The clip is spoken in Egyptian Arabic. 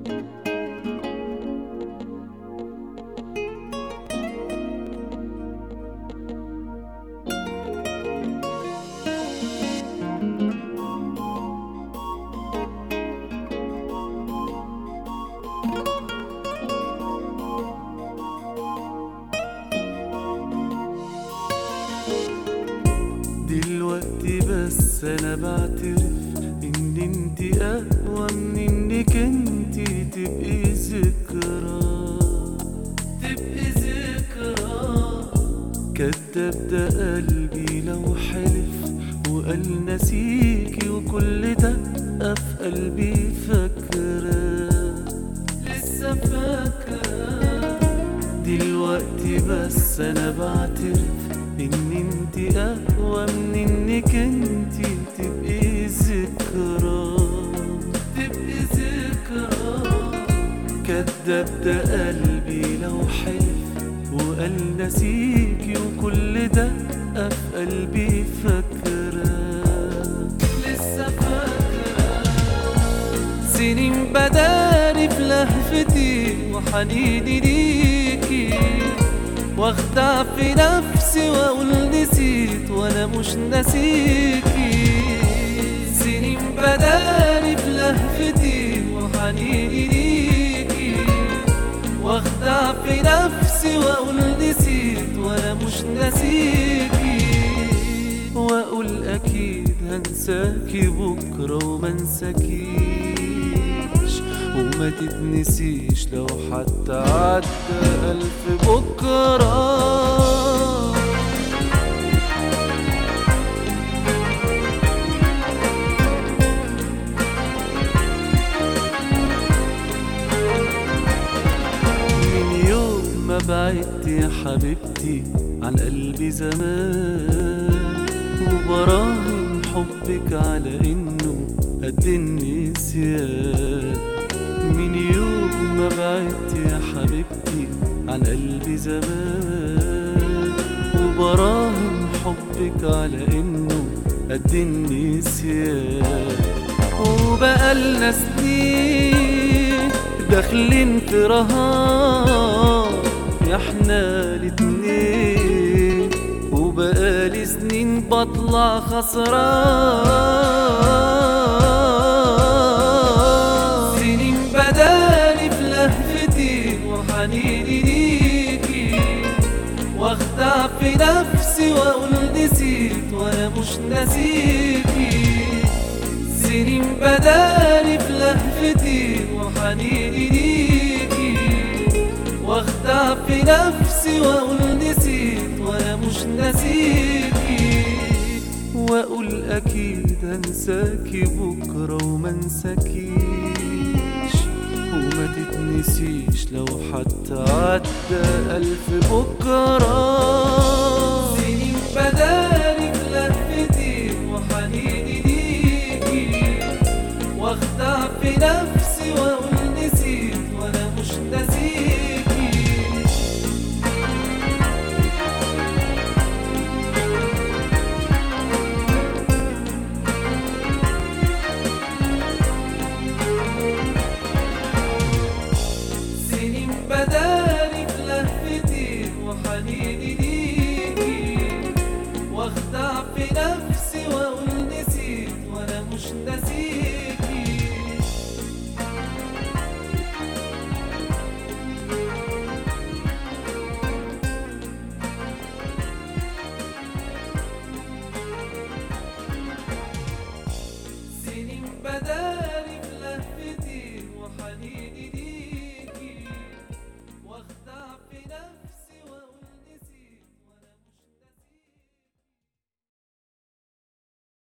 دلوقتي بس انا بعترف ان انت اقوى من انك انت تبقي ذكرى تبقي ذكرى كدب ده قلبي لو حلف وقال نسيكي وكل دقة في قلبي فاكرة لسه فاكرة دلوقتي بس انا بعترف ان انت اقوى من انك انت تبقي ذكرى تبقي ذكرى كدب ده قلبي لو حلف وقال نسيكي وكل دقة في قلبي فاكرة لسه فاكرة سنين بداري في لهفتي وحنيني ليكي واخدع في نفسي واقول نسيت وانا مش ناسيكي سنين بداري في لهفتي وحنيني ليكي واخدع في نفسي واقول نسيت وانا مش ناسيكي واقول اكيد هنساكي بكره وما انساكيش وما تتنسيش لو حتى عدى ألف بكرة من يوم ما بعدت يا حبيبتي عن قلبي زمان وبراهن حبك على انه قد النسيان من يوم ما بعدت يا حبيبتي عن قلبي زمان وبراهن حبك على انه قد النسيان وبقالنا سنين داخلين في رهان يا احنا الاتنين وبقالي سنين بطلع خسران سنين بدالي في لهفتي وحنيني ليكي واخدع في نفسي واقول نسيت وانا مش ناسيكي سنين بدالي في لهفتي وحنيني ليكي واخدع في نفسي واقول نسيت وانا مش ناسيكي واقول اكيد انساكي بكره وما انساكيش وما تتنسيش لو حتى عدى الف بكره سنين بدالي في لهفتي وحنيني ليكي واخدع في نفسي واقول نسيت وانا مش ناسيكي سنين بدالي في لهفتي وحنيني ليكي واخدع في نفسي واقول نسيت وانا مش ناسيكي سنين بدالي في لهفتي وحنيني